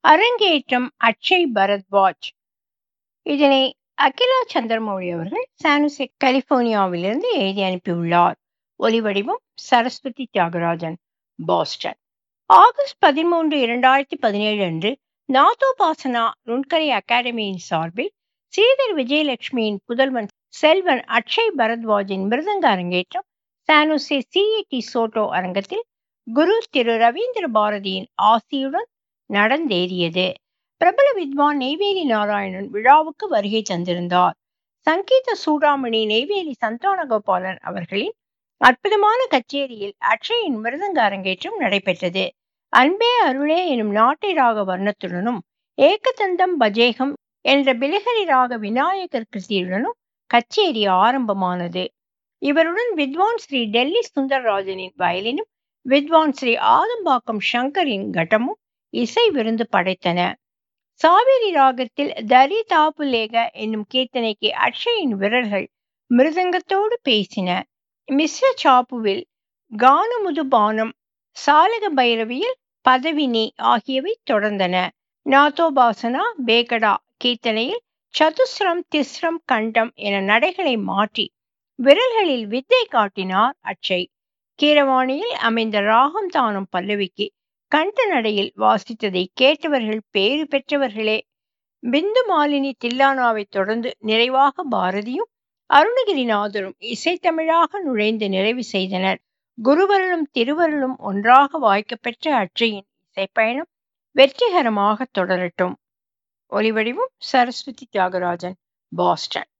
அரங்கேற்றம் அக்ஷய் பரத்வாஜ் இதனை அகிலா சந்திரமௌழி அவர்கள் சானுசே கலிபோர்னியாவிலிருந்து எழுதி அனுப்பியுள்ளார் ஒலிவடிவம் சரஸ்வதி தியாகராஜன் பாஸ்டன் ஆகஸ்ட் பதிமூன்று இரண்டாயிரத்தி பதினேழு அன்று நாதோபாசனா நுண்கலை அகாடமியின் சார்பில் ஸ்ரீதர் விஜயலட்சுமியின் புதல்வன் செல்வன் அக்ஷய் பரத்வாஜின் மிருதங்க அரங்கேற்றம் சானுசே சிஇடி சோட்டோ அரங்கத்தில் குரு திரு ரவீந்திர பாரதியின் ஆசியுடன் நடந்தேறியது பிரபல வித்வான் நெய்வேலி நாராயணன் விழாவுக்கு வருகை தந்திருந்தார் சங்கீத சூடாமணி நெய்வேலி சந்தானகோபாலன் அவர்களின் அற்புதமான கச்சேரியில் அக்ஷயின் மிருதங்க அரங்கேற்றம் நடைபெற்றது அன்பே அருளே எனும் நாட்டை ராக வர்ணத்துடனும் ஏகதந்தம் பஜேகம் என்ற பிலகரி ராக விநாயகர் கிருதியுடனும் கச்சேரி ஆரம்பமானது இவருடன் வித்வான் ஸ்ரீ டெல்லி சுந்தரராஜனின் வயலினும் வித்வான் ஸ்ரீ ஆதம்பாக்கம் சங்கரின் கட்டமும் இசை விருந்து படைத்தன சாவேரி ராகத்தில் தரி தாப்புலேக என்னும் கீர்த்தனைக்கு அக்ஷயின் விரல்கள் மிருதங்கத்தோடு பேசின மிஸ்ர சாப்புவில் கானமுது பானம் சாலக பைரவியில் பதவினி ஆகியவை தொடர்ந்தன நாதோபாசனா பேகடா கீர்த்தனையில் சதுஸ்ரம் திஸ்ரம் கண்டம் என நடைகளை மாற்றி விரல்களில் வித்தை காட்டினார் அக்ஷய் கீரவாணியில் அமைந்த ராகம் தானம் பல்லவிக்கு கண்ட நடையில் வாசித்ததை கேட்டவர்கள் பேறு பெற்றவர்களே பிந்து மாலினி தில்லானாவை தொடர்ந்து நிறைவாக பாரதியும் அருணகிரிநாதரும் இசைத்தமிழாக நுழைந்து நிறைவு செய்தனர் குருவருளும் திருவருளும் ஒன்றாக வாய்க்கப்பெற்ற அற்றையின் இசைப்பயணம் வெற்றிகரமாக தொடரட்டும் ஒலிவடிவும் சரஸ்வதி தியாகராஜன் பாஸ்டன்